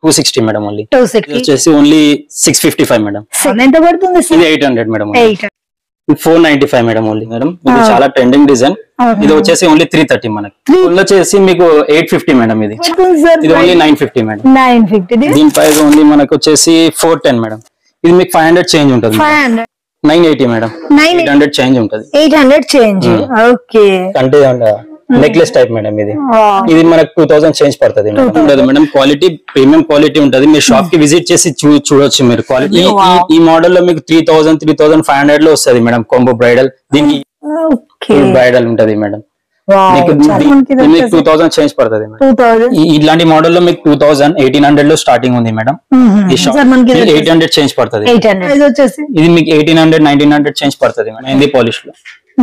Two sixty madam only two ఇది sixty వచ్చేసి only six fifty five madam ఎంత పడుతుంది ఇది eight hundred madam eight four ninety five madam only madam ఇది చాలా ట్రెండింగ్ డిజైన్ ఇది వచ్చేసి ఓన్లీ త్రీ థర్టీ మనకి ఫుల్ వచ్చేసి మీకు ఎయిట్ ఫిఫ్టీ మేడం ఇది సార్ ఇది only nine fifty madam nine fifty దీని ప్రైస్ ఓన్లీ మనకు వచ్చేసి ఫోర్ టెన్ మేడం ఇది మీకు ఫైవ్ హండ్రెడ్ చేంజ్ ఉంటుంది five hundred nine eighty madam nine eight hundred change ఉంటుంది ఎయిట్ హండ్రెడ్ చేంజ్ ఓకే అంటే నెక్లెస్ టైప్ మేడం ఇది ఇది మనకు టూ థౌసండ్ చేంజ్ పడుతుంది మేడం ఉండదు మేడం క్వాలిటీ ప్రీమియం క్వాలిటీ ఉంటది మీరు షాప్ కి విజిట్ చేసి చూ- చూడొచ్చు మీరు క్వాలిటీ ఈ మోడల్ లో మీకు three thousand three thousand five hundred లో వస్తుంది మేడం కొంబో బ్రైడల్ దీనికి ఓకే బ్రైడల్ ఉంటది మేడం మీకు మీకు టూ థౌసండ్ చేంజ్ పడుతుంది మేడం టూ థౌసండ్ ఈ- ఇలాంటి మోడల్ లో మీకు టూ థౌసండ్ ఎయిటీన్ హండ్రెడ్ లో స్టార్టింగ్ ఉంది మేడం ఈ షాప్ సార్ మనకి ఎయిట్ హండ్రెడ్ చేంజ్ పడుతుంది ఎయిట్ హండ్రెడ్ ఇది వచ్చేసి ఇది మీకు eighteen hundred nineteen hundred change పడుతుంది మేడం హిందీ పాలిష్ లో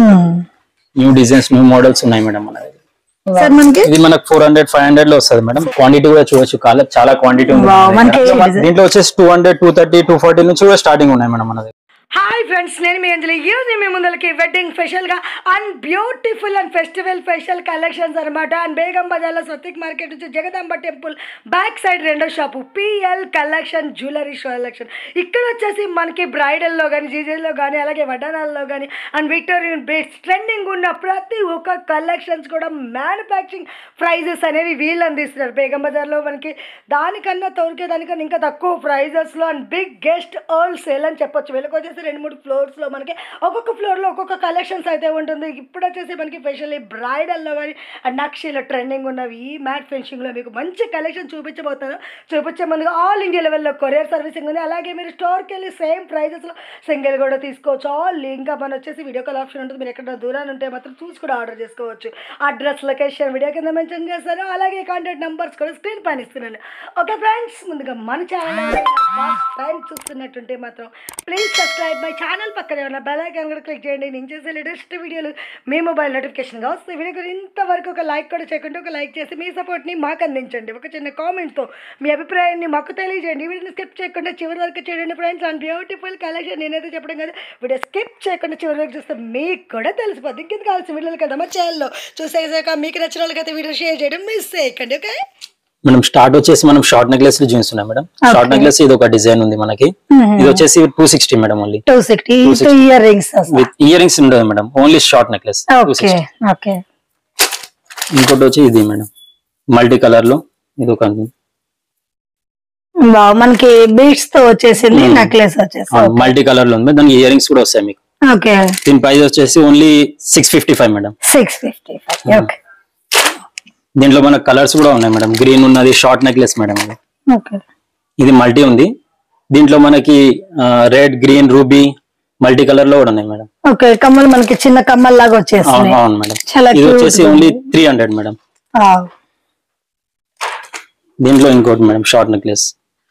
న్యూ డిజైన్స్ న్యూ మోడల్స్ ఉన్నాయి మేడం మన దగ్గర సార్ మనకి ఇది మనకు ఫోర్ హండ్రెడ్ ఫైవ్ హండ్రెడ్ లో వస్తుంది మేడం క్వాంటిటీ కూడా చూడొచ్చు చాలా చాలా క్వాంటిటీ ఉంది Wow, మన మనకి దగ్గర. ఏ design? దీంట్లో వచ్చేసి two hundred two thirty two forty నుంచి కూడా స్టార్టింగ్ ఉన్నాయి మేడం మన దగ్గర హాయ్ ఫ్రెండ్స్ నేను మీ అంజలి ఈ రోజు మీ ముందలకి వెడ్డింగ్ స్పెషల్గా and beautiful and festival special collections అనమాట అండ్ బేగం బజార్లో సత్తిక్ మార్కెట్ నుంచి జగదాంబ టెంపుల్ బ్యాక్ సైడ్ రెండో shop PL collection jewellery collection ఇక్కడ వచ్చేసి మనకి బ్రైడల్లో కానీ జీజేలో కానీ అలాగే వడ్డానాల్లో కానీ అండ్ విక్టోరియన్ బేస్ ట్రెండింగ్ ఉన్న ప్రతి ఒక్క కలెక్షన్స్ కూడా మ్యానుఫ్యాక్చరింగ్ ప్రైజెస్ అనేవి వీళ్ళు అందిస్తున్నారు బేగం బజార్లో మనకి దానికన్నా తోరికే దానికన్నా ఇంకా తక్కువ ప్రైజెస్లో and biggest wholesale అని చెప్పొచ్చు వీళ్ళకి వచ్చేసి రెండు మూడు ఫ్లోర్స్లో మనకి ఒక్కొక్క ఫ్లోర్లో ఒక్కొక్క కలెక్షన్స్ అయితే ఉంటుంది ఇప్పుడు వచ్చేసి మనకి స్పెషల్లీ బ్రైడల్లో కానీ అండ్ నక్షీలో ట్రెండింగ్ ఉన్నవి ఈ మ్యాట్ ఫినిషింగ్లో మీకు మంచి కలెక్షన్ చూపించబోతాను చూపించే ముందుగా ఆల్ ఇండియా లెవెల్లో కొరియర్ సర్వీసింగ్ ఉంది అలాగే మీరు స్టోర్కి వెళ్ళి సేమ్ ప్రైజెస్లో సింగిల్ కూడా తీసుకోవచ్చు ఆల్ ఇంకా మన వచ్చేసి వీడియో కాల్ ఆప్షన్ ఉంటుంది మీరు ఎక్కడ దూరాన్ని ఉంటే మాత్రం చూసి కూడా ఆర్డర్ చేసుకోవచ్చు అడ్రస్ లొకేషన్ వీడియో కింద మెన్షన్ చేస్తారు అలాగే కాంటాక్ట్ నెంబర్స్ కూడా స్క్రీన్ పైన ఇస్తున్నాను ఓకే ఫ్రెండ్స్ ముందుగా మన ఛానల్ ఫస్ట్ టైం చూస్తున్నట్టుంటే మాత్రం ప్లీజ్ సబ్స్క్రైబ్ మై ఛానల్ పక్కనే ఉన్న బెల్ ఐకాన్ కూడా క్లిక్ చేయండి నేను చేసే లేటెస్ట్ వీడియోలు మీ మొబైల్ నోటిఫికేషన్గా వస్తాయి వీడియో కూడా ఇంతవరకు ఒక లైక్ కూడా చేయకుండా ఒక లైక్ చేసి మీ సపోర్ట్ని మాకు అందించండి ఒక చిన్న కామెంట్తో మీ అభిప్రాయాన్ని మాకు తెలియజేయండి వీడియోని స్కిప్ చేయకుండా చివరి వరకు చూడండి ఫ్రెండ్స్ అండ్ బ్యూటిఫుల్ కలెక్షన్ నేనైతే చెప్పడం కదా వీడియో స్కిప్ చేయకుండా చివరి వరకు చూస్తే మీకు కూడా తెలిసిపోద్ది ఇంకెందుకు కావాల్సిన వీడియోలు కదా మా ఛానల్లో చూసేసాక మీకు నచ్చిన వాళ్ళకైతే వీడియో షేర్ చేయడం మిస్ చేయకండి ఓకే మేడం స్టార్ట్ వచ్చేసి మనం షార్ట్ నెక్లెస్ చూస్తున్నాం మేడం షార్ట్ నెక్లెస్ ఇది ఒక డిజైన్ ఉంది మనకి ఇది వచ్చేసి two sixty madam only two sixty two earrings with earrings ఉండదు madam only short necklace two okay sixty okay ఇంకోటి వచ్చి ఇది మేడం మల్టీ కలర్ లో ఇది ఒక వావ్ మనకి బీట్స్ తో వచ్చేసింది నెక్లెస్ వచ్చేసి మల్టీ కలర్ లో ఉంది దానికి ఇయర్ రింగ్స్ కూడా వస్తాయి మీకు ఓకే దీని ప్రైస్ వచ్చేసి only six fifty five madam six fifty okay దీంట్లో మనకు కలర్స్ కూడా ఉన్నాయి మేడం గ్రీన్ ఉన్నది షార్ట్ నెక్లెస్ మేడం ఇది ఓకే ఇది మల్టీ ఉంది దీంట్లో మనకి red green ruby multi colour లో కూడా ఉన్నాయి మేడం ఓకే కమ్మలు మనకి చిన్న కమ్మల్ లాగా అవును వచ్చేస్తున్నాయి అవును మేడం చాలా ఇది cute వచ్చేసి గా only three hundred madam wow. దీంట్లో ఇంకోటి మేడం షార్ట్ నెక్లెస్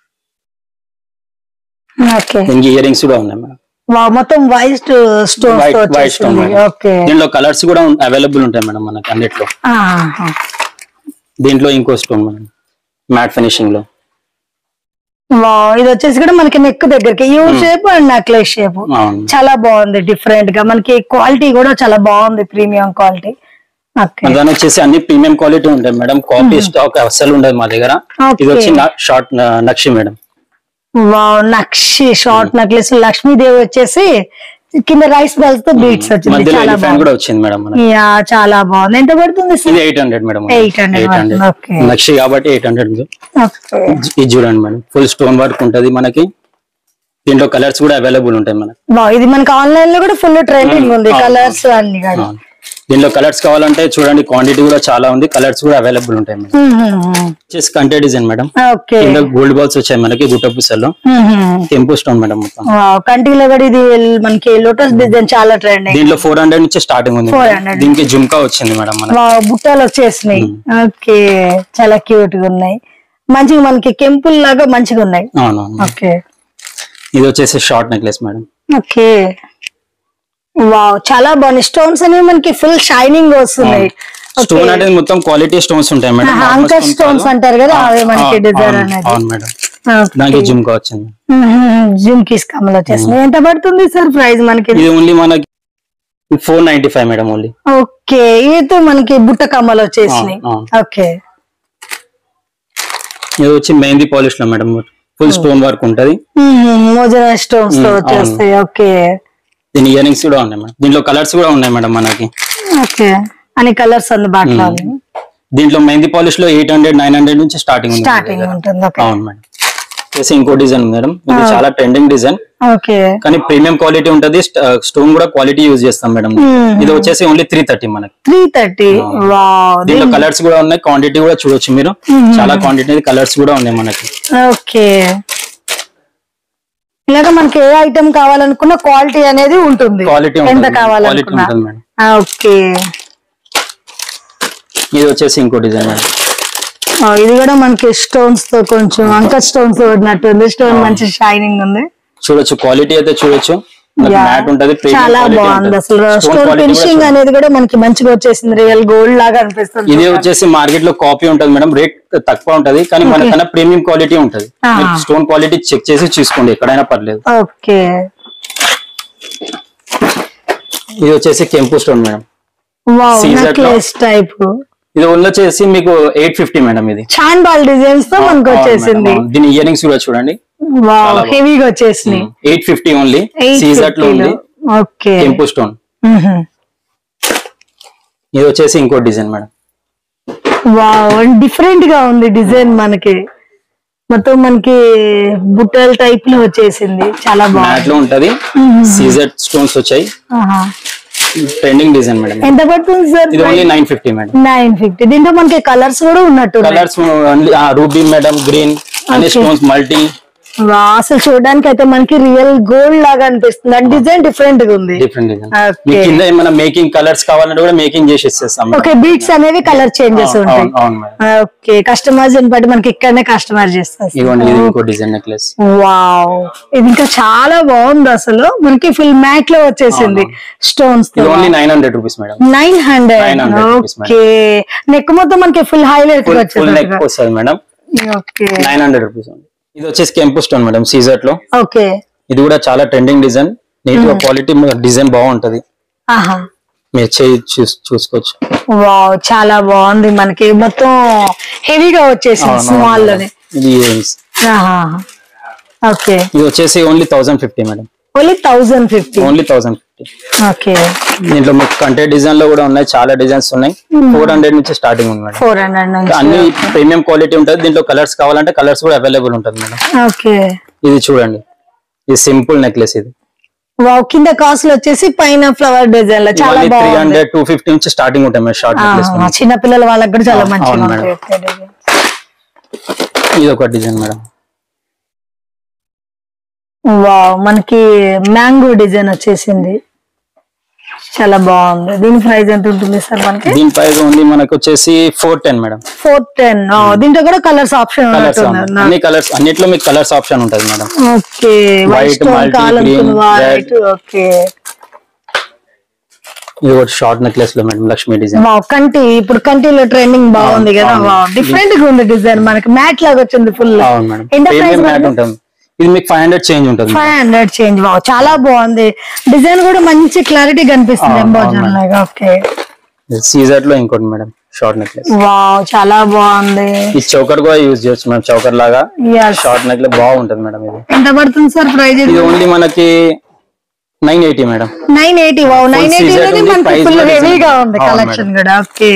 ఓకే దీనికి ఇయర్ రింగ్స్ కూడా ఉన్నాయి మేడం వావ్ మొత్తం వైట్ స్టోన్స్ తో వైట్ వైట్ స్టోన్ వచ్చేసింది మేడం ఓకే దీంట్లో కలర్స్ కూడా అవైలబుల్ ఉంటాయి మేడం మనకి అన్నిట్లో ఆహా. దీంట్లో ఇంకో స్టోన్ మేడం మ్యాట్ ఫినిషింగ్ లో వావ్ ఇది వచ్చేసి కూడా మనకి నెక్ దగ్గరికి U shape and necklace shape అవును చాలా బాగుంది డిఫరెంట్ గా మనకి క్వాలిటీ కూడా చాలా బాగుంది ప్రీమియం క్వాలిటీ ఓకే దాని వచ్చేసి అన్ని ప్రీమియం క్వాలిటీ ఉంటాయి మేడం కాపీ స్టాక్ అస్సలు ఉండదు మా దగ్గర Okay. ఇది వచ్చి షార్ట్ నక్షి మేడం వావ్ నక్షి షార్ట్ నెక్లెస్ లక్ష్మీదేవి వచ్చేసి కింద రైస్ బెల్స్ తో బీట్స్ వచ్చింది మధ్యలో చాలా ఎలిఫెంట్ బాగుంది కూడా వచ్చింది మేడం మనకి యా చాలా బాగుంది ఎంత పడుతుంది సార్ ఇది ఎయిట్ హండ్రెడ్ మేడం 800, okay. నక్షి కాబట్టి ఎయిట్ హండ్రెడ్ ఓకే ఇది చూడండి మేడం ఫుల్ స్టోన్ వర్క్ ఉంటది మనకి దీంట్లో కలర్స్ కూడా అవైలబుల్ ఉంటాయి మనకి వావ్ ఇది మనకి ఆన్లైన్ లో కూడా ఫుల్ ట్రెండింగ్ ఉంది అవును. కలర్స్ అన్ని కూడా అవును. దీంట్లో కలర్స్ కావాలంటే చూడండి క్వాంటిటీ కూడా చాలా ఉంది కలర్స్ కూడా అవైలబుల్ ఉంటాయి మేడం వచ్చేసి కంటే డిజైన్ మేడం ఓకే కింద గోల్డ్ బాల్స్ వచ్చాయి మనకి గుట్ట పూసల్లో టెంపు స్టోన్ మేడం మొత్తం కంటిలో కూడా ఇది మనకి లోటస్ డిజైన్ చాలా ట్రెండింగ్ దీంట్లో ఫోర్ హండ్రెడ్ నుంచి స్టార్టింగ్ ఉంది 400. దీనికి జుమ్కా వచ్చింది మేడం మనకి బుట్టాలు వచ్చేసినాయి ఓకే చాలా క్యూట్ గా ఉన్నాయి మంచిగా మనకి కెంపుల్ లాగా మంచిగా ఉన్నాయి అవునవును ఓకే ఇది వచ్చేసి short necklace madam okay wow చాలా బాగున్నాయి స్టోన్స్ అనేవి మనకి ఫుల్ షైనింగ్ వస్తున్నాయి స్టోన్ అనేది మొత్తం క్వాలిటీ స్టోన్స్ ఉంటాయి మేడం ఆహా, Normal అంకర్ stone స్టోన్స్ కాదు. అంటారు కదా ఆ, అవి మనకి ఆ, డిజైన్ అవును, అనేది అవును మేడం దానికి జుమ్కా వచ్చింది జిమ్ కిస్ కమ్మలు వచ్చేసినాయి ఎంత పడుతుంది సార్ ప్రైస్ మనకి ఇది ఓన్లీ మనకి four ninety five madam only okay ఇదైతే మనకి బుట్ట కమ్మలు వచ్చేసినాయి అవును, ఓకే ఇది వచ్చి మెహందీ పాలిష్ లో మేడం ఫుల్ స్టోన్ వర్క్ ఉంటది మోజన స్టోన్స్ తో మ్మ్, వచ్చేస్తాయి ఓకే దీని ఇయర్ రింగ్స్ కూడా ఉన్నాయి మేడం దీంట్లో కలర్స్ కూడా ఉన్నాయి మేడం మనకి ఓకే అన్ని కలర్స్ అందుబాటులో ఉన్నాయి దీంట్లో మెహందీ పాలిష్ లో ఎయిట్ హండ్రెడ్ నైన్ హండ్రెడ్ నుంచి స్టార్టింగ్ ఉంది స్టార్టింగ్ ఉంటుంది ఓకే అవును మేడం వచ్చేసి ఇంకో డిజైన్ మేడం ఇది చాలా ట్రెండింగ్ డిజైన్ ఓకే కానీ ప్రీమియం క్వాలిటీ ఉంటది స్టోన్ కూడా క్వాలిటీ యూజ్ చేస్తాం మేడం ఇది వచ్చేసి ఓన్లీ త్రీ థర్టీ మనకి త్రీ థర్టీ వావ్ దీంట్లో కలర్స్ కూడా ఉన్నాయి క్వాంటిటీ కూడా చూడొచ్చు మీరు చాలా క్వాంటిటీ కలర్స్ కూడా ఉన్నాయి మనకి ఓకే ఇలాగ మనకి ఏ ఐటమ్ కావాలనుకున్న క్వాలిటీ అనేది ఉంటుంది క్వాలిటీ ఎంత ఉంటుంది క్వాలిటీ కావాలనుకున్నా ఉంటుంది మేడం ఓకే ఇది వచ్చేసి ఇంకో డిజైన్ మేడం ఆ, ఇది కూడా మనకి స్టోన్స్ తో కొంచెం అంక స్టోన్స్ పడినట్టుంది స్టోన్ మంచి షైనింగ్ ఉంది చూడొచ్చు క్వాలిటీ అయితే చూడొచ్చు Yeah. మ్యాట్ ఉంటది premium చాలా quality బాగుంది ఉంటది. అసలు Stone స్టోన్ quality కూడా ఫినిషింగ్ చూడొచ్చు. అనేది కూడా మనకి మంచిగా వచ్చేసింది రియల్ గోల్డ్ లాగా అనిపిస్తుంది ఇదే వచ్చేసి మార్కెట్ లో కాపీ ఉంటది మేడం రేట్ తక్కువ ఉంటది కానీ మనకన్నా ప్రీమియం క్వాలిటీ ఉంటది Ah. స్టోన్ క్వాలిటీ చెక్ చేసి చూసుకోండి ఎక్కడైనా పర్లేదు ఓకే ఇది వచ్చేసి కెంపు స్టోన్ మేడం వావ్ Caesar లో- నెక్లెస్ టైప్ ఇది ఓన్లీ వచ్చేసి మీకు ఎయిట్ ఫిఫ్టీ మేడం ఇది చాన్ బాల్ డిజైన్స్ తో మనకు అవును వచ్చేసింది మేడం, అవును. దీని ఇయర్ రింగ్స్ కూడా చూడండి వావ్ హెవీగా వచ్చేసినాయి ఎయిట్ ఫిఫ్టీ ఓన్లీ సీజర్ లో ఉంది ఓకే కెంపు స్టోన్ ఇది వచ్చేసి ఇంకో డిజైన్ మేడం వావ్ డిఫరెంట్ గా ఉంది డిజైన్ మనకి మొత్తం మనకి బుట్టల టైప్ లో వచ్చేసింది చాలా మ్యాట్ బాగుంది లో ఉంటది సీజర్ స్టోన్స్ వచ్చాయి ఆహా. ట్రెండింగ్ డిజైన్ మేడం ఎంత పడుతుంది సార్ ఇది only nine fifty madam nine fifty దీంట్లో మనకి కలర్స్ కూడా ఉన్నట్టు కలర్స్ రూబీ మేడం గ్రీన్ అన్ని స్టోన్స్ మల్టీ అసలు చూడడానికి అయితే మనకి రియల్ గోల్డ్ లాగా అనిపిస్తుంది ఆ డిజైన్ డిఫరెంట్ గా ఉంది డిఫరెంట్ డిజైన్ Okay. మీ కింద ఏమైనా మేకింగ్ కలర్స్ కావాలంటే కూడా మేకింగ్ చేసి ఇచ్చేస్తాం ఓకే బీట్స్ అనేవి కలర్ చేంజెస్ అవును, ఉంటాయి అవును, అవును మేడం ఓకే కస్టమైజ్ బట్టి మనకి ఇక్కడనే కస్టమైజ్ చేస్తారు ఇవ్వండి ఇది ఇంకో డిజైన్ నెక్లెస్ వావ్ ఇది ఇంకా చాలా బాగుంది అసలు మనకి ఫుల్ మ్యాట్ లో వచ్చేసింది స్టోన్స్ ఇది only nine hundred rupees madam nine hundred 900 rupees, okay neck మొత్తం మనకి ఫుల్ హైలైట్ ఫుల్ వచ్చింది ఫుల్ నెక్ వస్తుంది madam okay nine hundred rupees ఇది వచ్చేసి కెంపు స్టోన్ మేడం సీజర్ లో ఓకే ఇది కూడా చాలా ట్రెండింగ్ డిజైన్ నీట్ గా క్వాలిటీ డిజైన్ బాగుంటది ఆహా మీరు చేయి చూస్- చూసుకోవచ్చు వావ్ చాలా బాగుంది మనకి మొత్తం హెవీగా వచ్చేసింది అవును, స్మాల్ అవును లోనే మేడం. ఇది ఇయరింగ్స్ ఆహా ఓకే ఇది వచ్చేసి only thousand fifty madam only thousand fifty only thousand fifty okay దీంట్లో మీకు కంటే డిజైన్ లో కూడా ఉన్నాయి చాలా డిజైన్స్ ఉన్నాయి ఫోర్ హండ్రెడ్ నుంచి స్టార్టింగ్ ఉంది మేడం ఫోర్ హండ్రెడ్ నుంచి అన్ని ప్రీమియం క్వాలిటీ ఉంటుంది దీంట్లో కలర్స్ కావాలంటే కలర్స్ కూడా అవైలబుల్ ఉంటుంది మేడం ఓకే ఇది చూడండి ఇది సింపుల్ నెక్లెస్ ఇది వావ్ కింద కాస్ట్ వచ్చేసి పైన ఫ్లవర్ డిజైన్ లో చాలా త్రీ బాగుంది హండ్రెడ్ టూ ఫిఫ్టీ నుంచి స్టార్టింగ్ ఉంటాయి మేడం షార్ట్ నెక్లెస్ ఆహా, చిన్న పిల్లల వాళ్ళకి కూడా చాలా అవును, మంచిగా అవును ఉంటాయి ఇది ఒక డిజైన్ మేడం వావ్ మనకి మ్యాంగో డిజైన్ వచ్చేసింది చాలా బాగుంది దీని ప్రైస్ ఎంత ఉంటుంది సార్ మనకి దీని ప్రైస్ ఉంది మనకు వచ్చేసి four ten madam four ten దీంట్లో కూడా కలర్స్ ఆప్షన్ కలర్స్ ఉన్నట్టుంది అన్ని కలర్స్ అన్నిట్లో మీకు కలర్స్ ఆప్షన్ ఉంటుంది madam okay white White, stone multi, కావాలనుకున్న green, వైట్ ఓకే ఇది ఒకటి షార్ట్ నెక్లెస్ లో మేడం లక్ష్మీ డిజైన్ వావ్ కంటి ఇప్పుడు కంటిలో ట్రెండింగ్ బాగుంది కదా అవును. వావ్ డిఫరెంట్ గా ఉంది డిజైన్ మనకి మ్యాట్ లాగా వచ్చింది ఫుల్ అవును మేడం ఎంత ప్రీమియం మ్యాట్ ప్రైస్ ఉంటుంది ఇది మీకు ఫైవ్ హండ్రెడ్ చేంజ్ ఉంటుంది ఫైవ్ హండ్రెడ్ చేంజ్ వావ్ చాలా బాగుంది డిజైన్ కూడా మంచి క్లారిటీ కనిపిస్తుంది అవును, ఎంబోజన్ అవును. లాగా ఓకే సీజర్ లో ఇంకోటి మేడం షార్ట్ నెక్లెస్ వావ్ చాలా బాగుంది ఈ చౌకర్ కూడా యూజ్ చేయొచ్చు మేడం చౌకర్ లాగా Yes. షార్ట్ నెక్లెస్ బాగుంటుంది మేడం ఇది ఎంత పడుతుంది సార్ ప్రైస్ ఇది ఓన్లీ మనకి nine eighty madam nine eighty wow nine eighty season అనేది ఉంది, మనకి price ఫుల్ కూడా హెవీగా reasonable. ఉంది అవును, కలెక్షన్ కూడా ఓకే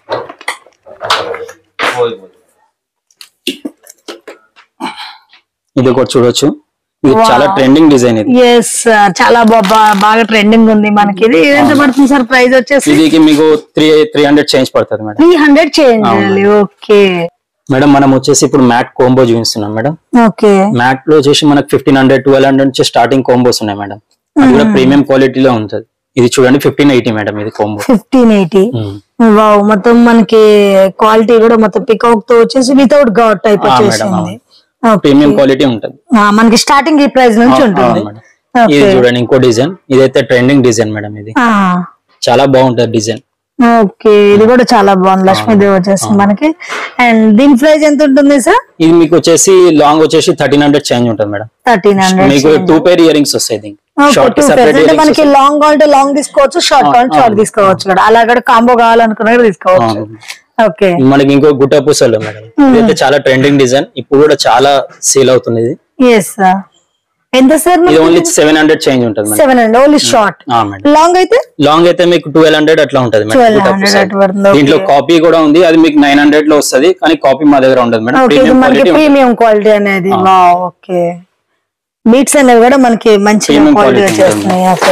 ఇది ఒకటి చూడొచ్చు ఇది చాలా ట్రెండింగ్ డిజైన్ ఇది ఎస్ చాలా బా- బా- బాగా ట్రెండింగ్ ఉంది మనకి ఇది ఎంత పడుతుంది సార్ ప్రైస్ వచ్చేసి ఇది మీకు త్రీ త్రీ హండ్రెడ్ చేంజ్ పడుతుంది మేడం త్రీ హండ్రెడ్ చేంజ్ అవును. ఓకే మేడం మనం వచ్చేసి ఇప్పుడు మ్యాట్ కోంబో చూపిస్తున్నాం మేడం ఓకే మ్యాట్ లో వచ్చేసి మనకి ఫిఫ్టీన్ హండ్రెడ్ ట్వెల్వ్ హండ్రెడ్ నుంచి స్టార్టింగ్ కోంబోస్ ఉన్నాయి మేడం అది కూడా ప్రీమియం క్వాలిటీలో ఉంటుంది ఇది చూడండి ఫిఫ్టీన్ ఎయిటీ మేడం ఇది కోంబో ఫిఫ్టీన్ ఎయిటీ వావ్ మొత్తం మనకి క్వాలిటీ కూడా మొత్తం పికౌక్ తో వచ్చేసి వితౌట్ గాడ్ టైప్ ఆ, మేడం, వచ్చేసింది Okay. ప్రీమియం క్వాలిటీ ఉంటుంది ఆ, మనకి స్టార్టింగ్ ఈ ప్రైస్ నుంచి ఉంటుంది అవును మేడం. ఇది చూడండి ఇంకో డిజైన్ ఇదైతే ట్రెండింగ్ డిజైన్ మేడం ఇది చాలా బాగుంటుంది డిజైన్ ఓకే ఇది కూడా చాలా బాగుంది లక్ష్మీదేవి వచ్చేసి మనకి అండ్ దీని ప్రైస్ ఎంత ఉంటుంది సార్ ఇది మీకు వచ్చేసి లాంగ్ వచ్చేసి థర్టీన్ హండ్రెడ్ చేంజ్ ఉంటుంది మేడం థర్టీన్ హండ్రెడ్ మీకు టూ పేర్ ఇయర్ రింగ్స్ వస్తాయి దీనికి షార్ట్ సెపరేట్ అంటే మనకి లాంగ్ కావాలంటే లాంగ్ తీసుకోవచ్చు షార్ట్ కావాలంటే షార్ట్ తీసుకోవచ్చు కూడా అలా కూడా కాంబో కావాలనుకున్నా కూడా తీసుకోవచ్చు ఓకే మనకి ఇంకో గుట్ట పూసలు మేడం ఇదైతే చాలా ట్రెండింగ్ డిజైన్ ఇప్పుడు కూడా చాలా సేల్ అవుతుంది ఇది ఎస్ ఎంత సార్ ఇది ఓన్లీ సెవెన్ హండ్రెడ్ చేంజ్ ఉంటుంది మేడం సెవెన్ అండి ఓన్లీ షార్ట్ ఆ, మేడం లాంగ్ అయితే లాంగ్ అయితే మీకు ట్వెల్వ్ హండ్రెడ్ అట్లా ఉంటది మేడం 1200 గుట్ట పూసలు. అటు పడుతుంది, దీంట్లో okay. కాపీ కూడా ఉంది అది మీకు నైన్ హండ్రెడ్ లో వస్తది కానీ కాపీ మా దగ్గర ఉండదు మేడం ఓకే ఇది ప్రీమియం మనకి క్వాలిటీ ప్రీమియం క్వాలిటీ అనేది ఓకే బీట్స్ అనేవి కూడా మనకి మంచి Premium క్వాలిటీ quality వచ్చేస్తున్నాయి ఓకే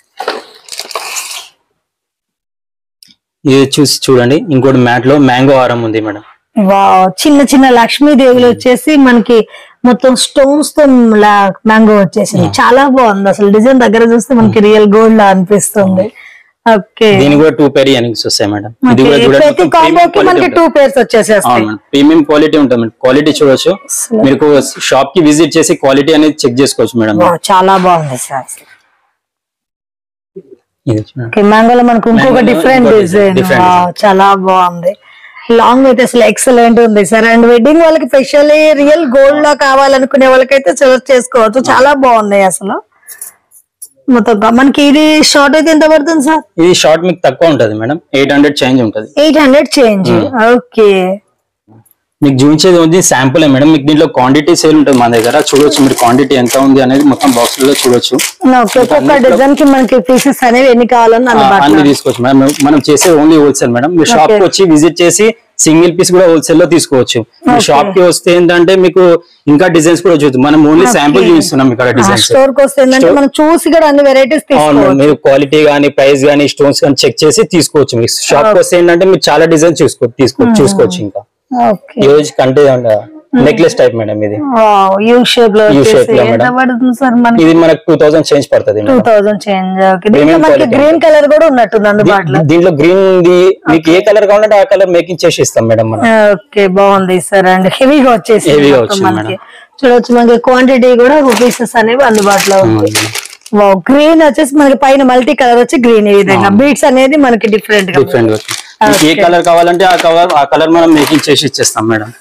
ఇది చూసి చూడండి ఇంకోటి మ్యాట్ లో మ్యాంగో హారం ఉంది మేడం వావ్ చిన్న చిన్న లక్ష్మీదేవులు వచ్చేసి మనకి మొత్తం స్టోన్స్ తో మ్యాంగో వచ్చేసింది చాలా బాగుంది అసలు డిజైన్ దగ్గర చూస్తే మనకి రియల్ గోల్డ్ లా అనిపిస్తుంది ఓకే దీని కూడా టూ పేర్ ఇయరింగ్స్ వస్తాయి మేడం ఇది కూడా చూడండి ప్రతి మొత్తం premium కాంబోకి quality మనకి ఉంటుంది. టూ పేర్స్ వచ్చేసేస్తాయి అవును మేడం ప్రీమియం క్వాలిటీ ఉంటుంది మేడం క్వాలిటీ చూడొచ్చు మీకు షాప్ కి విజిట్ చేసి క్వాలిటీ అనేది చెక్ చేసుకోవచ్చు మేడం వావ్, చాలా బాగుంది సార్ ఇది చూడండి. ఓకే మ్యాంగోలో మనకు ఇంకొక Mango లో డిఫరెంట్ ఇంకో డిజైన్ different చాలా బాగుంది లాంగ్ అయితే అసలు ఎక్సలెంట్ ఉంది సార్ అండ్ వెడ్డింగ్ వాళ్ళకి స్పెషల్లీ రియల్ గోల్డ్ లా కావాలనుకునే వాళ్ళకైతే సెలెక్ట్ చేసుకోవచ్చు చాలా బాగున్నాయి అసలు మొత్తం గా- మనకి ఇది షార్ట్ అయితే ఎంత పడుతుంది సార్ ఇది షార్ట్ మీకు తక్కువ ఉంటది మేడం ఎయిట్ హండ్రెడ్ చేంజ్ ఉంటది ఎయిట్ హండ్రెడ్ చేంజ్ ఓకే మీకు చూపించేది ఉంది శాంపుల్ మేడం మీకు దీంట్లో క్వాంటిటీ సేల్ ఉంటుంది మన దగ్గర చూడొచ్చు మీరు క్వాంటిటీ ఎంత ఉంది అనేది మొత్తం బాక్స్ లో చూడొచ్చు ఓకే ఒక్కొక్క డిజైన్ కి మనకి పీసెస్ అనేవి ఎన్ని కావాలని ఆ, అందుబాటులో అన్ని తీసుకోవచ్చు మేడం మనం చేసే ఓన్లీ హోల్సేల్ మేడం మీరు షాప్ కి వచ్చి విజిట్ చేసి సింగిల్ పీస్ కూడా హోల్సేల్ లో తీసుకోవచ్చు మీరు షాప్ కి వస్తే ఏంటంటే మీకు ఇంకా డిజైన్స్ కూడా చూద్దాం మనం ఓన్లీ శాంపుల్ చూపిస్తున్నాం ఇక్కడ డిజైన్స్ స్టోర్ కి వస్తే ఏంటంటే మనం చూసి కూడా అన్ని వెరైటీస్ అవును తీసుకోవచ్చు మేడం. మీరు క్వాలిటీ గానీ ప్రైస్ గానీ స్టోన్స్ గానీ చెక్ చేసి తీసుకోవచ్చు మీకు షాప్ కి వస్తే ఏంటంటే మీరు చాలా డిజైన్ చూసుకో తీసుకో చూసుకోవచ్చు ఇంకా ఓకే ఈ రోజు కంటే నెక్లెస్ టైప్ మేడం ఇది యూ షేప్ లో U shape వచ్చేసి లో ఎంత మేడం. పడుతుంది సార్ మనకి ఇది మనకు టూ థౌసండ్ చేంజ్ పడుతుంది two madam. Thousand change okay దీంట్లో Premium మనకి quality గ్రీన్ కలర్ కూడా ఉన్నట్టుంది అందుబాటులో దీ- దీంట్లో గ్రీన్ ది మీకు ఏ కలర్ కావాలంటే ఆ కలర్ మేకింగ్ చేసి ఇస్తాం మేడం మనం ఓకే బాగుంది సార్ అండ్ హెవీగా వచ్చేసి Heavy గా మొత్తం వచ్చింది మనకి చూడొచ్చు మనకి క్వాంటిటీ కూడా పీసెస్ అనేవి అందుబాటులో ఉంది వావ్ గ్రీన్ వచ్చేసి మనకి పైన మల్టీ కలర్ వచ్చి గ్రీన్ ఈ విధంగా బీట్స్ అనేది మనకి డిఫరెంట్ గా డిఫరెంట్ మీకు ఏ కలర్ కావాలంటే ఆ కలర్ ఆ కలర్ మనం మేకింగ్ చేసి ఇచ్చేస్తాం మేడం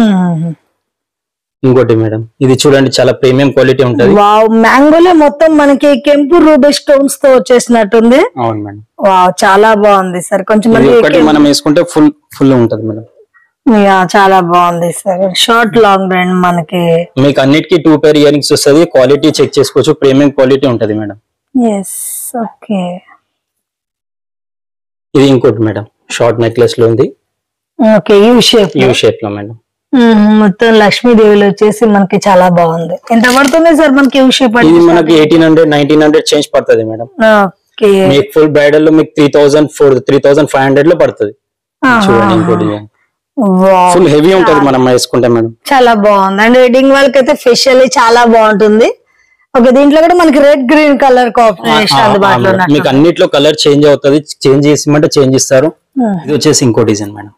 ఇంకోటి మేడం ఇది చూడండి చాలా ప్రీమియం క్వాలిటీ ఉంటది వావ్ మ్యాంగోలో మొత్తం మనకి కెంపు రూబీ స్టోన్స్ తో వచ్చేసినట్టుంది అవును మేడం వావ్ చాలా బాగుంది సార్ కొంచెం ఇది మనకి ఒకటి మనం వేసుకుంటే ఫుల్ ఫుల్ ఉంటది మేడం యా, చాలా బాగుంది సార్ షార్ట్ లాంగ్ రైన్ మనకి మీకు అన్నిటికీ two pair earrings quality check చేసుకోవచ్చు ప్రీమియం క్వాలిటీ ఉంటది మేడం ఎస్ ఓకే ఇది ఇంకోటి మేడం షార్ట్ నెక్లెస్ లో ఉంది okay U shape U shape లో మేడం మొత్తం లక్ష్మీదేవిలో వచ్చేసి మనకి చాలా బాగుంది ఎంత పడుతుంది సార్ మనకి యూ షేప్ ఇది మనకి eighteen hundred nineteen hundred change పడుతుంది మేడం ఓకే మీకు ఫుల్ బ్రైడల్ లో మీకు three thousand four three thousand five hundred లో పడుతుంది చూడండి ఇంకోటి వావ్ ఫుల్ హెవీ ఉంటది మనం వేసుకుంటే మేడం చాలా బాగుంది అండ్ వెడ్డింగ్ వాళ్ళకి అయితే స్పెషల్లీ చాలా బాగుంటుంది ఓకే దీంట్లో కూడా మనకి రెడ్ గ్రీన్ కలర్ కాంబినేషన్ అందుబాటులో ఉన్నట్టు మీకు అన్నిట్లో కలర్ చేంజ్ అవుతుంది చేంజ్ చేసిమంటే చేంజ్ ఇస్తారు Hmm. ఇది వచ్చేసి ఇంకో డిజైన్ మేడం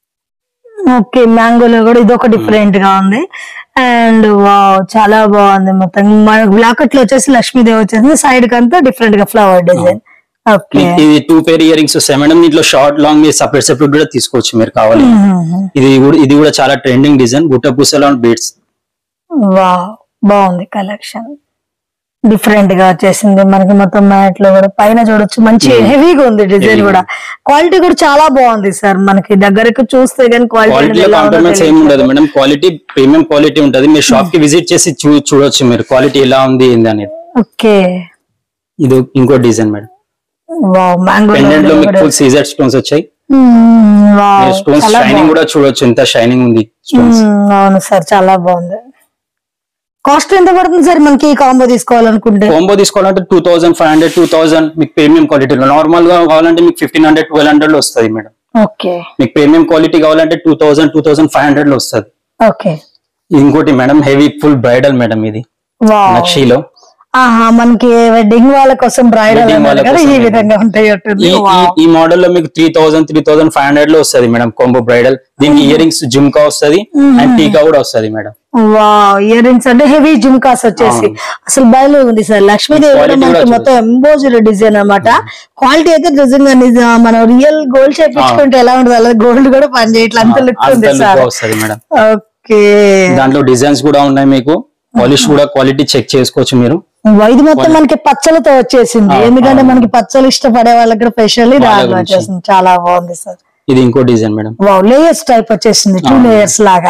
ఓకే మ్యాంగోలో కూడా ఇది ఒక డిఫరెంట్ గా ఉంది అండ్ వావ్ చాలా బాగుంది మొత్తం మన బ్లాకెట్ లో వచ్చేసి లక్ష్మీదేవి వచ్చేసి సైడ్ కంతా డిఫరెంట్ గా ఫ్లవర్ డిజైన్ ఓకే మీకు ఇది టూ పేర్ ఇయరింగ్స్ వస్తాయి మేడం దీంట్లో షార్ట్ లాంగ్ మీరు సపరేట్ సపరేట్ కూడా తీసుకోవచ్చు మీరు కావాలి ఇది కూడా ఇది కూడా చాలా ట్రెండింగ్ డిజైన్ గుట్ట పూసలో బీట్స్ వావ్ బాగుంది కలెక్షన్ డిఫరెంట్ గా వచ్చేసింది మనకి మొత్తం మ్యాట్ లో కూడా పైన చూడొచ్చు మంచి హెవీగా ఉంది డిజైన్ కూడా క్వాలిటీ కూడా చాలా బాగుంది సార్ మనకి దగ్గరకు చూస్తే కానీ క్వాలిటీలో క్వాలిటీ కాంప్రమైజ్ ఏమి ఉండదు మేడం క్వాలిటీ ప్రీమియం క్వాలిటీ ఉంటది మీరు షాప్ కి విజిట్ చేసి చూ- చూడొచ్చు మీరు క్వాలిటీ ఎలా ఉంది ఏంది అనేది ఓకే ఇది ఇంకో design madam wow mango pendant లో మీకు ఫుల్ సీజర్ స్టోన్స్ వచ్చాయి వావ్ స్టోన్స్ చాలా షైనింగ్ కూడా చూడొచ్చు ఎంత షైనింగ్ ఉంది స్టోన్స్ మ్మ్, అవును సార్ చాలా బాగుంది కాస్ట్ ఎంత పడుతుంది సార్ మనకి ఈ కాంబో తీసుకోవాలనుకుంటే కాంబో తీసుకోవాలంటే two thousand five hundred two thousand మీకు ప్రీమియం క్వాలిటీలో నార్మల్ గా కావాలంటే మీకు ఫిఫ్టీన్ హండ్రెడ్ ట్వెల్వ్ హండ్రెడ్ లో వస్తుంది మేడం ఓకే మీకు ప్రీమియం క్వాలిటీ కావాలంటే two thousand two thousand five hundred లో వస్తుంది ఓకే ఇంకోటి madam heavy full bridal madam ఇది వావ్ నక్షీలో ఆహా మనకి వెడ్డింగ్ వాళ్ళ కోసం బ్రైడల్ Wedding వాళ్ళ కదా ఈ కోసం విధంగా ఉంటాయి అట్టుంది ఈ ఈ- ఈ మోడల్ లో మీకు three thousand three thousand five hundred లో వస్తుంది మేడం కాంబో బ్రైడల్ దీనికి ఇయర్ రింగ్స్ జుమ్కా వస్తుంది అండ్ టీకా కూడా వస్తుంది మేడం వావ్ ఇయర్ రింగ్స్ అంటే హెవీ జుమ్కాస్ వచ్చేసి అసలు బయలు ఉంది సార్ లక్ష్మీదేవి కూడా Quality మనకి కూడా మొత్తం ఎంబోజ్డ్ డిజైన్ అన్నమాట క్వాలిటీ అయితే నిజంగా నిజం మనం రియల్ గోల్డ్ చేపించుకుంటే ఎలా ఉంటుంది అలా గోల్డ్ కూడా పని చేయట్లేదు అంత లుక్ ఉంది సార్ వస్తుంది మేడం ఓకే దాంట్లో డిజైన్స్ కూడా ఉన్నాయి మీకు పాలిష్ కూడా క్వాలిటీ చెక్ చేసుకోవచ్చు మీరు ఇది మొత్తం మనకి పచ్చలతో వచ్చేసింది ఎందుకంటే మనకి పచ్చలు ఇష్టపడే వాళ్ళకి స్పెషల్లీ దాంట్లో వచ్చేసింది చాలా బాగుంది సార్ ఇది ఇంకో design madam wow layers type వచ్చేసింది టూ లేయర్స్ లాగా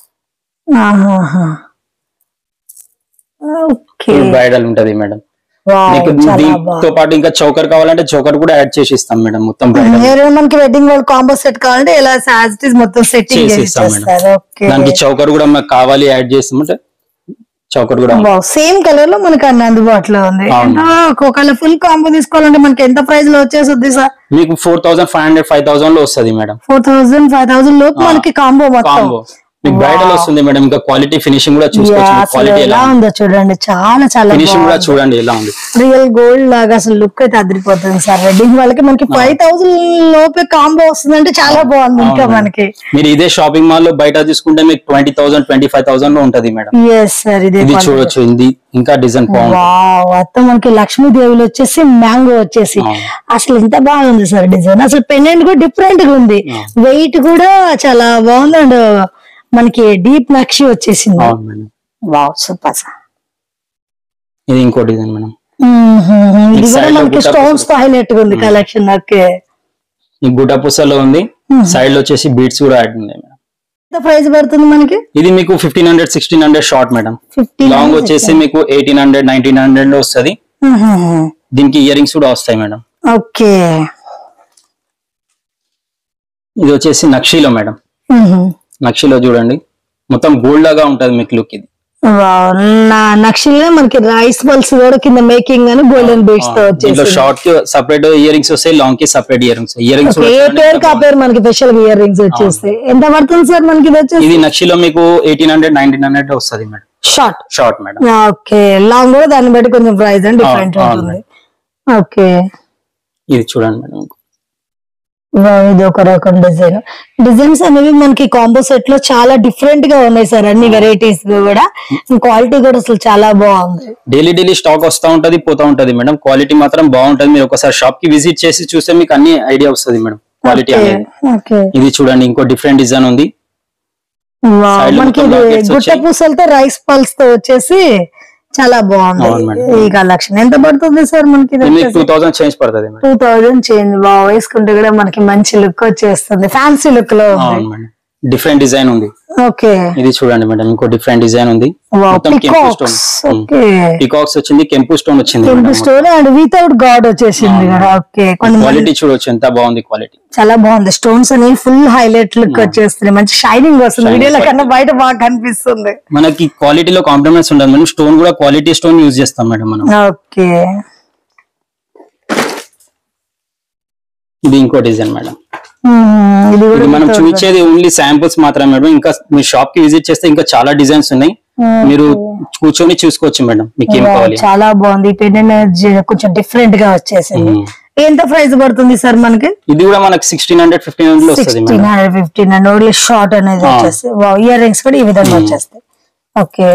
ఓకే బ్రైడల్ ఉంటది మేడం వావ్ మీకు చాలా దీంతో బాగుంది పాటు ఇంకా చౌకర్ కావాలంటే చౌకర్ కూడా యాడ్ చేసి ఇస్తాం మేడం మొత్తం బ్రైడల్ వేరే మనకి వెడ్డింగ్ వాళ్ళు కాంబో సెట్ కావాలంటే ఇలా యాజ్ ఇట్ ఈస్ మొత్తం సెట్టింగ్ చేసి చేసి ఇస్తాం మేడం. చేస్తారు ఓకే దానికి చౌకర్ కూడా మనకు కావాలి యాడ్ చేస్తామంటే చౌకర్ కూడా వావ్ సేమ్ కలర్ లో మనకి అన్ని అందుబాటులో ఉంది అవును. అంటే ఒకవేళ ఫుల్ కాంబో తీసుకోవాలంటే మనకి ఎంత ప్రైస్ లో వచ్చేస్తుంది సార్ మీకు four thousand five hundred five thousand లో వస్తుంది madam four thousand five thousand లోపు మనకి కాంబో మొత్తం కాంబో మీకు బ్రైడల్ వస్తుంది మేడం ఇంకా క్వాలిటీ ఫినిషింగ్ కూడా యా, చూసుకోవచ్చు అసలు క్వాలిటీ ఎలా ఎలా ఉందో చూడండి చాలా చాలా ఫినిషింగ్ కూడా చూడండి ఎలా ఉంది రియల్ గోల్డ్ లాగా అసలు లుక్ అయితే అదిరిపోతుంది సార్ వెడ్డింగ్ వాళ్ళకి మనకి ఫైవ్ థౌసండ్ లోపే కాంబో వస్తుందంటే చాలా బాగుంది ఇంకా అవును. మనకి మీరు ఇదే షాపింగ్ మాల్ లో బయట తీసుకుంటే మీకు twenty thousand twenty five thousand లో ఉంటది మేడం ఎస్ సార్ ఇదే ఇది చూడొచ్చు ఇది ఇంకా డిజైన్ బాగుంది వావ్ మొత్తం మనకి లక్ష్మీదేవులు వచ్చేసి మ్యాంగో వచ్చేసి అవును. అసలు ఎంత బాగుంది సార్ డిజైన్ అసలు పెండెంట్ కూడా డిఫరెంట్ గా ఉంది వెయిట్ కూడా చాలా బాగుంది అండ్ మనకి డీప్ నక్షి వచ్చేసింది అవును మేడం వావ్ సూపర్ సార్ ఇది ఇంకో డిజైన్ మేడం ఇది కూడా side లో మనకి గుట్ట స్టోన్స్ తో హైలైట్ గా ఉంది కలెక్షన్ ఓకే ఈ గుడ్డ పుసలో ఉంది సైడ్ లో వచ్చేసి బీట్స్ కూడా యాడ్ ఉంది మేడం ఎంత ప్రైస్ పడుతుంది మనకి ఇది మీకు fifteen hundred sixteen hundred short madam fifteen long వచ్చేసి మీకు ఎయిటీన్ హండ్రెడ్ నైన్టీన్ హండ్రెడ్ లో వస్తుంది దీనికి ఇయర్ రింగ్స్ కూడా వస్తాయి మేడం ఓకే ఇది వచ్చేసి నక్షీలో మేడం నక్షీలో చూడండి మొత్తం గోల్డ్ లాగా ఉంటది మీకు లుక్ ఇది నక్షిలో మనకి రైస్ బాల్స్ కూడా కింద మేకింగ్ అని గోల్డెన్ బీడ్స్ తో దీంట్లో వచ్చేసి షార్ట్ కి సపరేట్ ఇయర్ రింగ్స్ వస్తాయి లాంగ్ కి separate earrings earrings ఏ పేరు కా పేరు మనకి స్పెషల్ ఇయర్ రింగ్స్ వచ్చేస్తాయి ఎంత పడుతుంది సార్ మనకి ఇది వచ్చేసి ఇది నక్షిలో మీకు ఎయిటీన్ హండ్రెడ్ నైన్టీన్ హండ్రెడ్ వస్తుంది madam short short madam okay long కూడా దాన్ని బట్టి కొంచెం ప్రైస్ అని డిఫరెంట్ అవును, ఉంటుంది ఓకే ఇది చూడండి మేడం ఇది ఒక రకం డిజైన్ డిజైన్స్ అనేవి మనకి కాంబో సెట్ లో చాలా డిఫరెంట్ గా ఉన్నాయి సార్ అన్ని వెరైటీస్ కూడా క్వాలిటీ కూడా అసలు చాలా బాగుంది డైలీ డైలీ స్టాక్ వస్తా ఉంటది పోతా ఉంటది మేడం క్వాలిటీ మాత్రం బాగుంటది మీరు ఒకసారి షాప్ కి విజిట్ చేసి చూస్తే మీకు అన్ని ఐడియా వస్తుంది మేడం క్వాలిటీ అనేది ఓకే ఇది చూడండి ఇంకో డిఫరెంట్ డిజైన్ ఉంది Side లో మనకి మొత్తం ఇది lockets గుట్ట వచ్చాయి. పూసలతో రైస్ పల్స్ తో వచ్చేసి చాలా అవును బాగుంది మేడం. ఈ కలెక్షన్ ఎంత పడుతుంది సార్ మనకి ఇది మీకు టూ థౌసండ్ చేంజ్ పడుతుంది మేడం టూ థౌజండ్ చేంజ్ బాగా వేసుకుంటే కూడా మనకి మంచి లుక్ వచ్చేస్తుంది ఫ్యాన్సీ లుక్ లో ఉంది అవును మేడం డిఫరెంట్ డిజైన్ ఉంది ఓకే ఇది చూడండి మేడం ఇంకో డిఫరెంట్ డిజైన్ ఉంది మొత్తం కెంపు స్టోన్ పికాక్స్ ఓకే పికాక్స్ వచ్చింది కెంపు స్టోన్ వచ్చింది temple stone and without god వచ్చేసింది కదా ఓకే కొంతమంది క్వాలిటీ చూడొచ్చు ఎంత బాగుంది క్వాలిటీ చాలా బాగుంది స్టోన్స్ అనేవి ఫుల్ హైలైట్ లుక్ వచ్చేస్తుంది మంచి షైనింగ్ వస్తుంది వీడియోలో కన్నా బయట బాగా కనిపిస్తుంది మనకి క్వాలిటీలో కాంప్రమైజ్ ఉండదు మేడం స్టోన్ కూడా క్వాలిటీ స్టోన్ యూజ్ చేస్తాం మేడం మనం ఓకే ఇది ఇంకో డిజైన్ మేడం ఇది కూడా ఇది మనం చూపించేది ఓన్లీ శాంపుల్స్ మాత్రమే మేడం ఇంకా మీ షాప్ కి విజిట్ చేస్తే ఇంకా చాలా డిజైన్స్ ఉన్నాయి మీరు కూర్చొని చూసుకోవచ్చు మేడం మీకు ఏం కావాలి చాలా బాగుంది పెండెంట్ కొంచెం డిఫరెంట్ గా వచ్చేసింది మ్మ్. ఎంత ప్రైస్ పడుతుంది సార్ మనకి ఇది కూడా మనకి సిక్స్టీన్ హండ్రెడ్ ఫిఫ్టీన్ హండ్రెడ్ వస్తుంది sixteen madam hundred fifteen and only short అనేది వచ్చేసి ఇయర్ రింగ్స్ కూడా ఈ విధంగా వచ్చేస్తాయి ఓకే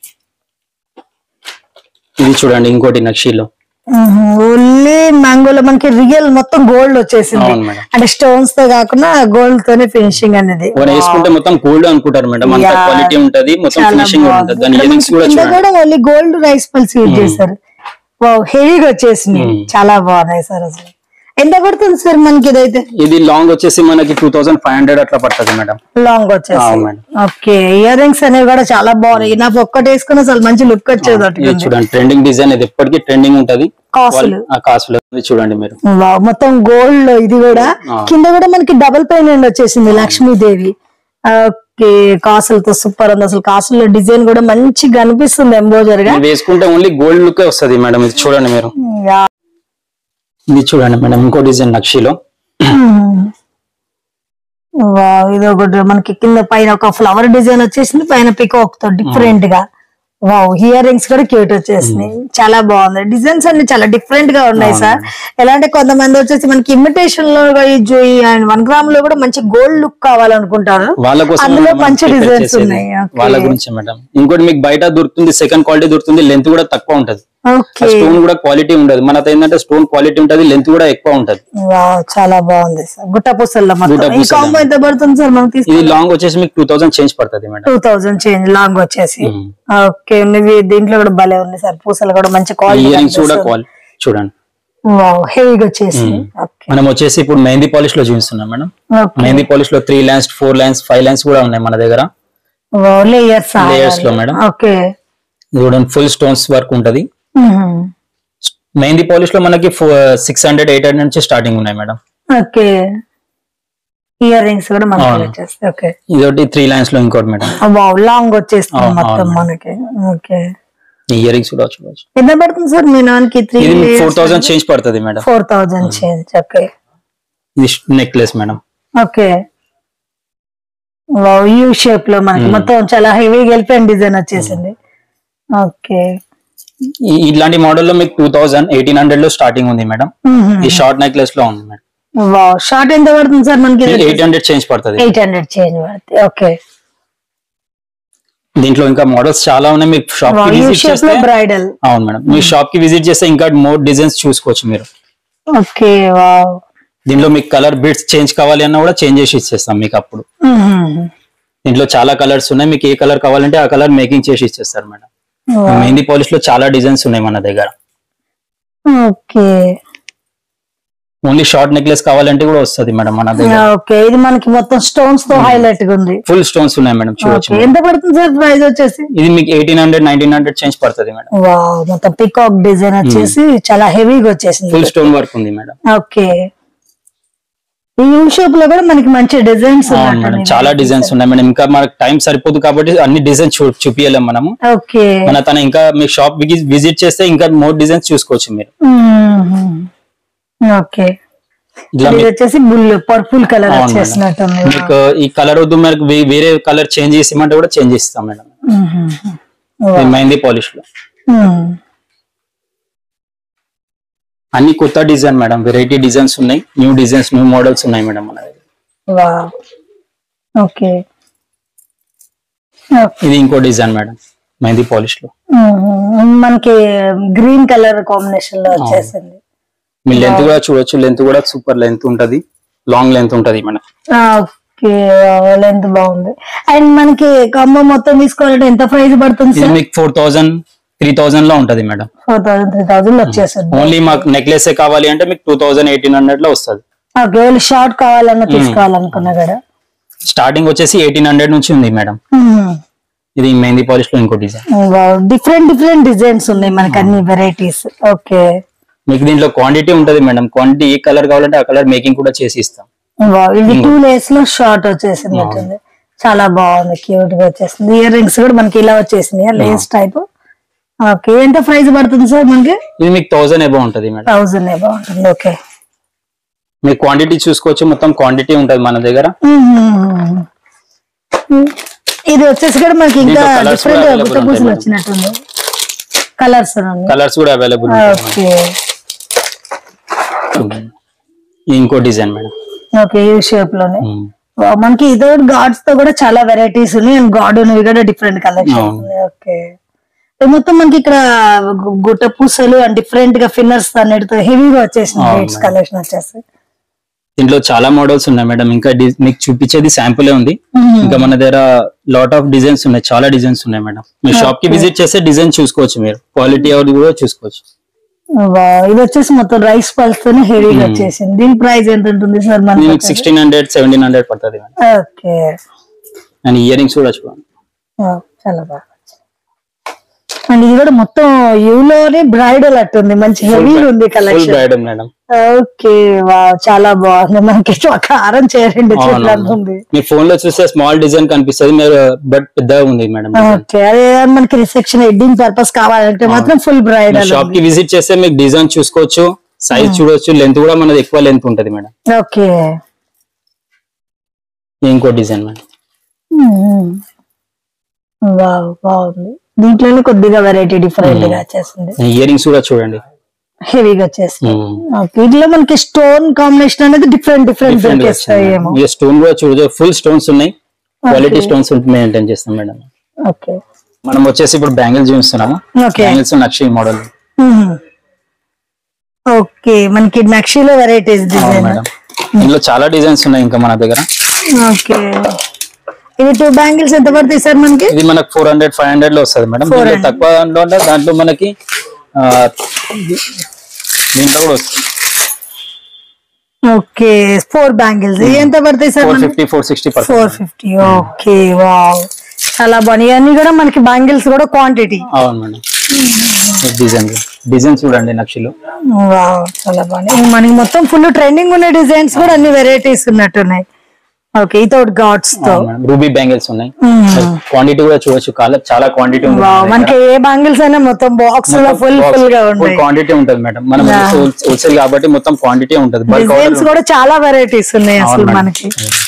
ఇది చూడండి ఇంకోటి నక్షీలో ఓన్లీ మ్యాంగోలో మనకి రియల్ మొత్తం గోల్డ్ వచ్చేసింది అవును మేడం అంటే స్టోన్స్ తో కాకుండా గోల్డ్ తోనే ఫినిషింగ్ అనేది మనం వేసుకుంటే మొత్తం గోల్డ్ అనుకుంటారు మేడం అంత Yeah. క్వాలిటీ ఉంటది మొత్తం చాలా ఫినిషింగ్ కూడా ఉంటుంది దాని బాగుంది. ఇయరింగ్స్ కూడా కింద చూడండి కూడా ఓన్లీ గోల్డ్ రైస్ పల్స్ యూజ్ చేశారు వావ్ హెవీగా వచ్చేసినాయి చాలా బాగున్నాయి సార్ అసలు ఎంత పడుతుంది సార్ మనకి ఇదైతే ఇది లాంగ్ వచ్చేసి మనకి టూ థౌసండ్ ఫైవ్ హండ్రెడ్ అట్లా పడుతుంది మేడం లాంగ్ వచ్చేసి అవును మేడం ఓకే ఇయర్ రింగ్స్ అనేవి కూడా చాలా బాగున్నాయి నాకు ఒక్కటి వేసుకుని అసలు మంచి లుక్ వచ్చేది ఇది చూడండి ట్రెండింగ్ డిజైన్ ఇది ఎప్పటికీ ట్రెండింగ్ ఉంటది కాసులు కాసులు ఇది చూడండి మీరు వావ్, మొత్తం గోల్డ్ లో ఇది కూడా ఆ. కింద కూడా మనకి డబుల్ పెయింట్ వచ్చేసింది లక్ష్మీదేవి ఓకే కాసులతో సూపర్ ఉంది అసలు కాసుల డిజైన్ కూడా మంచిగా అనిపిస్తుంది ఎంబోజర్ గా ఇది వేసుకుంటే ఓన్లీ గోల్డ్ లుక్ వస్తుంది మేడం ఇది చూడండి మీరు యా. ఇది చూడండి మేడం ఇంకో డిజైన్ నక్షిలో వావ్, ఇది ఒకటి మనకి కింద పైన ఒక ఫ్లవర్ డిజైన్ వచ్చేసింది పైన పికాక్ తో డిఫరెంట్ గా వావ్ ఇయర్ రింగ్స్ కూడా క్యూట్ వచ్చేసినాయి చాలా బాగుంది డిజైన్స్ అన్ని చాలా డిఫరెంట్ గా ఉన్నాయి సార్ ఎలా అంటే కొంతమంది వచ్చేసి మనకి ఇమిటేషన్ లో ఈ జూయి అండ్ వన్ గ్రామ్ లో కూడా మంచి గోల్డ్ లుక్ కావాలనుకుంటారు వాళ్ళ కోసం అందులో మనం మంచి prepare designs చేసేది. ఉన్నాయి. Okay. వాళ్ళ గురించి మేడం ఇంకోటి మీకు బయట దొరుకుతుంది సెకండ్ క్వాలిటీ దొరుకుతుంది లెంత్ కూడా తక్కువ ఉంటది ఓకే స్టోన్ కూడా క్వాలిటీ ఉండదు మనతో ఏంటంటే స్టోన్ క్వాలిటీ ఉంటది లెంత్ కూడా ఎక్కువ ఉంటది వావ్ చాలా బాగుంది సార్ గుట్ట పూసల్లో మొత్తం గుట్ట ఈ పూసల్లో. కాంబో ఎంత పడుతుంది సార్ మనకి ఇది లాంగ్ వచ్చేసి మీకు టూ థౌసండ్ చేంజ్ పడుతుంది madam two thousand change long వచ్చేసి మ్మ్. ఓకే ఇవి దీంట్లో కూడా భలే ఉంది సార్ పూసలు కూడా మంచి క్వాలిటీ ఇయర్ రింగ్స్ కూడా క్వాలిటీ చూడండి వావ్ హెవీగా వచ్చేసి ఓకే మనం వచ్చేసి ఇప్పుడు మెహందీ పాలిష్ లో చూపిస్తున్నాం మేడం ఓకే మెహందీ పాలిష్ లో three lines four lines five lines కూడా ఉన్నాయి మన దగ్గర వావ్ లేయర్స్ Layers లో మేడం. ఓకే చూడండి ఫుల్ స్టోన్స్ వర్క్ ఉంటది మెహందీ పాలిష్ లో మనకి సిక్స్ హండ్రెడ్ ఎయిట్ హండ్రెడ్ నుంచి స్టార్టింగ్ ఉన్నాయి మేడం ఓకే ఇయర్ రింగ్స్ కూడా మనకి అవును. వచ్చేస్తాయి ఓకే ఇదొకటి త్రీ లైన్స్ లో ఇంకోటి మేడం వావ్ లాంగ్ వచ్చేస్తుంది అవును, మొత్తం అవును. మనకి ఓకే ఇయర్ రింగ్స్ కూడా చూడవచ్చు ఎంత పడుతుంది సార్ మీ నాన్నకి త్రీ ఇది ఫోర్ థౌసండ్ చేంజ్ పడుతుంది madam four thousand change okay ఇది necklace madam okay wow U shape లో మనకి మొత్తం చాలా హెవీగా వెళ్ళిపోయిన డిజైన్ వచ్చేసింది ఓకే ఈ- ఇట్లాంటి మోడల్ లో మీకు టూ థౌసండ్ ఎయిటీన్ హండ్రెడ్ లో స్టార్టింగ్ ఉంది మేడం ఈ షార్ట్ నెక్లెస్ లో ఉంది మేడం వావ్ షార్ట్ ఎంత పడుతుంది సార్ మనకి ఎయిట్ హండ్రెడ్ చేంజ్ పడుతుంది ఎయిట్ హండ్రెడ్ చేంజ్ పడుతుంది ఓకే దీంట్లో ఇంకా మోడల్స్ చాలా ఉన్నాయి మీకు షాప్ కి యూ విజిట్ షేప్ చేస్తే లో బ్రైడల్ అవును మేడం మీ షాప్ కి విజిట్ చేస్తే ఇంకా మోర్ డిజైన్స్ చూసుకోవచ్చు మీరు ఓకే వావ్ దీంట్లో మీకు కలర్ బిట్స్ చేంజ్ కావాలి అన్నా కూడా చేంజ్ చేసి ఇచ్చేస్తాం మీకు అప్పుడు దీంట్లో చాలా కలర్స్ ఉన్నాయి మీకు ఏ కలర్ కావాలంటే ఆ కలర్ మేకింగ్ చేసి ఇచ్చేస్తారు మేడం మెహందీ పాలిష్ లో చాలా డిజైన్స్ ఉన్నాయి మన దగ్గర ఓకే ఓన్లీ షార్ట్ నెక్లెస్ కావాలంటే కూడా వస్తుంది మేడం మన దగ్గర ఓకే ఇది మనకి మొత్తం స్టోన్స్ తో హైలైట్ గా ఉంది ఫుల్ స్టోన్స్ ఉన్నాయి మేడం చూడొచ్చు ఓకే ఎంత పడుతుంది సార్ ప్రైస్ వచ్చేసి ఇది మీకు eighteen hundred nineteen hundred change పడుతుంది మేడం వావ్ మొత్తం పికాక్ డిజైన్ వచ్చేసి చాలా హెవీగా వచ్చేసింది ఫుల్ స్టోన్ వర్క్ ఉంది మేడం ఓకే ఈ యూ షేప్ లో కూడా మనకి మంచి డిజైన్స్ అవును మేడం చాలా డిజైన్స్ ఉన్నాయి మేడం ఇంకా మనకు టైం సరిపోదు కాబట్టి అన్ని డిజైన్స్ చూపించలేం మనము ఓకే మన తన ఇంకా మీ షాప్ విజిట్ చేస్తే ఇంకా మోర్ డిజైన్స్ చూసుకోవచ్చు మీరు ఓకే ఇట్లా ఇది మీ- వచ్చేసి బుల్ పర్పుల్ కలర్ అవును మేడం. వచ్చేసినట్టుంది మీకు ఈ కలర్ వద్దు మనకు వే- వేరే కలర్ చేంజ్ చేసి ఇమ్మంటే కూడా చేంజ్ చేస్తాం మేడం ఈ మెహందీ పాలిష్ లో అన్ని కొత్త డిజైన్ మేడం వెరైటీ డిజైన్స్ ఉన్నాయి న్యూ డిజైన్స్ న్యూ మోడల్స్ ఉన్నాయి మేడం మన దగ్గర వావ్ ఓకే ఇది ఇంకో డిజైన్ మేడం మెహందీ పాలిష్ లో మనకి గ్రీన్ కలర్ కాంబినేషన్ లో వచ్చేసింది మీ లెంత్ కూడా చూడొచ్చు లెంత్ కూడా సూపర్ లెంత్ ఉంటది లాంగ్ లెంత్ ఉంటది మేడం ఓకే లెంత్ బాగుంది అండ్ మనకి కమ్మ మొత్తం తీసుకోవాలంటే ఎంత ప్రైస్ పడుతుంది ఇది సార్ మీకు ఫోర్ థౌసండ్ త్రీ థౌసండ్ లో ఉంటది madam four thousand three thousand వచ్చేసింది ఓన్లీ మాకు నెక్లెస్ కావాలి అంటే మీకు టూ థౌసండ్ ఎయిటీన్ హండ్రెడ్ లో వస్తుంది ఓకే ఓన్లీ షార్ట్ కావాలన్నా తీసుకోవాలనుకున్నా కూడా స్టార్టింగ్ వచ్చేసి ఎయిటీన్ హండ్రెడ్ నుంచి ఉంది మేడం ఇది మెహందీ పాలిష్ లో ఇంకో డిజైన్ డిఫరెంట్ డిఫరెంట్ డిజైన్స్ ఉన్నాయి మనకి అన్ని వెరైటీస్ ఓకే మీకు దీంట్లో క్వాంటిటీ ఉంటది మేడం క్వాంటిటీ ఏ కలర్ కావాలంటే ఆ కలర్ మేకింగ్ కూడా చేసి ఇస్తాం ఇది టూ లేస్ లో షార్ట్ వచ్చేసింది ఉంటుంది చాలా బాగుంది క్యూట్ గా వచ్చేసింది ఇయర్ రింగ్స్ కూడా మనకి ఇలా వచ్చేసింది లేస్ టైప్ ఓకే ఎంత ప్రైస్ పడుతుంది సార్ మనకి ఇది మీకు థౌసండ్ ఎబో ఉంటది మేడం థౌసండ్ బాగుంటుంది ఓకే మీకు క్వాంటిటీ చూసుకోవచ్చు మొత్తం క్వాంటిటీ ఉంటది మన దగ్గర ఇది వచ్చేసి కూడా మనకి ఇంకా దీంట్లో colours కూడా డిఫరెంట్ available గుట్ట పూసలు ఉంటాయి వచ్చినట్టుంది కలర్స్ కలర్స్ కూడా అవైలబుల్ ఓకే ఇంకో డిజైన్ మేడం ఓకే ఈ షేప్ లోనే Wow, మనకి ఇదో గాడ్స్ తో కూడా చాలా వెరైటీస్ ఉన్నాయి అండ్ గాడ్ ఉన్నవి కూడా డిఫరెంట్ కలెక్షన్ అవును. ఉన్నాయి ఓకే ఇది మొత్తం మనకి ఇక్కడ గు- గుట్ట పూసలు అండ్ డిఫరెంట్ గా ఫిన్నర్స్ అన్నిటితో హెవీగా వచ్చేసింది అవును, రేట్స్ మేడం. కలెక్షన్ వచ్చేసి దీంట్లో చాలా మోడల్స్ ఉన్నాయి మేడం ఇంకా డి- మీకు చూపించేది శాంపుల్ ఉంది ఇంకా మన దగ్గర లాట్ ఆఫ్ డిజైన్స్ ఉన్నాయి చాలా డిజైన్స్ ఉన్నాయి మేడం మీ షాప్ కి విజిట్ చేస్తే డిజైన్ చూసుకోవచ్చు మీరు క్వాలిటీ అది కూడా చూసుకోవచ్చు Wow, ఇది వచ్చేసి మొత్తం రైస్ పల్స్ తోనే హెవీగా వచ్చేసింది దీని ప్రైస్ ఎంత ఉంటుంది సార్ దీనికి మనకి సిక్స్టీన్ హండ్రెడ్ సెవెంటీన్ హండ్రెడ్ పడుతుంది madam okay and earrings కూడా చూడండి Wow, చాలా బాగా అండ్ ఇది కూడా మొత్తం యూలోనే బ్రైడల్ అట్టుంది మంచి హెవీ ఉంది full collection bride madam okay వా చాలా బాగుంది మనకి ఒక హారం చేయండి చెట్లంత ఉంది మీ ఫోన్ లో చూస్తే స్మాల్ డిజైన్ కనిపిస్తుంది మీరు బట్ పెద్దగా ఉంది మేడం ఓకే అదే మనకి రిసెప్షన్ ఎడ్డింగ్ పర్పస్ కావాలంటే మాత్రం ఫుల్ బ్రైడల్ షాప్ కి విజిట్ చేస్తే మీకు డిజైన్ చూసుకోవచ్చు సైజ్ చూడొచ్చు లెంత్ కూడా మనది ఎక్కువ లెంత్ ఉంటది మేడం ఓకే ఇంకో డిజైన్ మేడం వావ్ బాగుంది దీంట్లోనే కొద్దిగా వెరైటీ డిఫరెంట్ గా వచ్చేసింది ఇయర్ రింగ్స్ కూడా చూడండి హెవీగా వచ్చేసింది ఓకే ఇట్లా మనకి స్టోన్ కాంబినేషన్ అనేది డిఫరెంట్ డిఫరెంట్ దొరికేస్తాయి ఏమో స్టోన్ కూడా చూడొచ్చు ఫుల్ స్టోన్స్ ఉన్నాయి క్వాలిటీ స్టోన్స్ మెయింటైన్ చేస్తాం మేడం ఓకే మనం వచ్చేసి ఇప్పుడు బ్యాంగిల్స్ చూస్తున్నాము ఓకే బ్యాంగిల్స్ నక్షి మోడల్ ఓకే మనకి నక్షిలో వెరైటీస్ డిజైన్ మేడం ఇందులో చాలా డిజైన్స్ ఉన్నాయి ఇంకా మన దగ్గర ఓకే ఇవి టూ బ్యాంగిల్స్ ఎంత పడతాయి సార్ మనకి ఇది మనకు ఫోర్ హండ్రెడ్ ఫైవ్ హండ్రెడ్ లో వస్తుంది మేడం దీంట్లో తక్కువ దాంట్లో ఉంటే దాంట్లో మనకి దీంట్లో కూడా వస్తుంది ఓకే ఫోర్ బ్యాంగిల్స్ ఎంత పడతాయి సార్ ఫోర్ మనకి fifty four sixty four percent fifty okay wow చాలా బాగున్నాయి ఇవన్నీ కూడా మనకి బ్యాంగిల్స్ కూడా క్వాంటిటీ అవును మేడం డిజైన్ డిజైన్ చూడండి నక్షలు వావ్ చాలా బాగున్నాయి మనకి మొత్తం ఫుల్ ట్రెండింగ్ ఉన్న డిజైన్స్ కూడా అన్ని వెరైటీస్ ఉన్నట్టున్నాయి ఓకే వితౌట్ గాడ్స్ తో రూబీ బ్యాంగిల్స్ ఉన్నాయి క్వాంటిటీ కూడా చూడొచ్చు కాల చాలా క్వాంటిటీ ఉంది వావ్ మనకి ఏ బ్యాంగిల్స్ అయినా మొత్తం బాక్స్ లో ఫుల్ ఫుల్ గా ఉన్నాయి క్వాంటిటీ ఉంటది మేడం మనం హోల్సేల్ కాబట్టి మొత్తం క్వాంటిటీ ఉంటది బల్క్ డిజైన్స్ కూడా చాలా వెరైటీస్ ఉన్నాయి అసలు మేడం. మనకి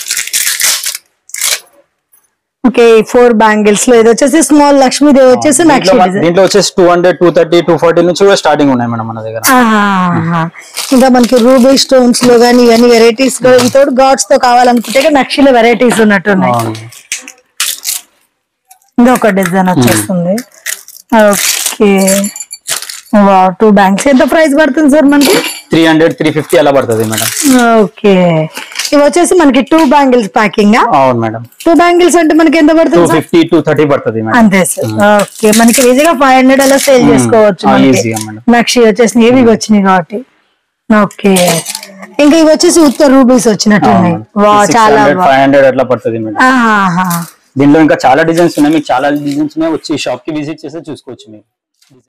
ఓకే ఫోర్ బ్యాంగిల్స్ లో ఇది వచ్చేసి స్మాల్ లక్ష్మీదేవి వచ్చేసి నక్షి డిజైన్ దీంట్లో వచ్చేసి two hundred two thirty two forty నుంచి కూడా స్టార్టింగ్ ఉన్నాయి మేడం మన దగ్గర ఆహా. ఇంకా మనకి రూబీ స్టోన్స్ లో గానీ ఇవన్నీ వెరైటీస్ కూడా వితౌట్ గాడ్స్ తో కావాలనుకుంటే నక్షిలో వెరైటీస్ ఉన్నట్టున్నాయి అవును. ఇది ఒక డిజైన్ వచ్చేస్తుంది ఓకే టూ బ్యాంక్స్ ఎంత ప్రైస్ పడుతుంది సార్ మనకి త్రీ హండ్రెడ్ త్రీ ఫిఫ్టీ అలా పడుతుంది మేడం ఓకే ఇవి వచ్చేసి మనకి టూ బ్యాంగిల్స్ ప్యాకింగ్ అవును మేడం టూ బ్యాంగిల్స్ అంటే మనకి ఎంత టూ పడుతుంది సార్ ఫిఫ్టీ టూ థర్టీ పడుతుంది మేడం అంతే సార్ ఓకే మనకి ఈజీగా ఫైవ్ హండ్రెడ్ అలా సేల్ చేసుకోవచ్చు ఆ, మనకి ఈజీగా మేడం. నక్షి వచ్చేసి హెవీ వచ్చినాయి కాబట్టి ఓకే ఇంకా ఇవి వచ్చేసి ఉత్తర రూబీస్ వచ్చినట్టున్నాయి వా చాలా ఫైవ్ హండ్రెడ్ అట్లా పడుతుంది మేడం ఆహా దీంట్లో ఇంకా చాలా డిజైన్స్ ఉన్నాయి మీకు చాలా డిజైన్స్ ఉన్నాయి వచ్చి షాప్ కి విజిట్ చేస్తే చూసుకోవచ్చు మీరు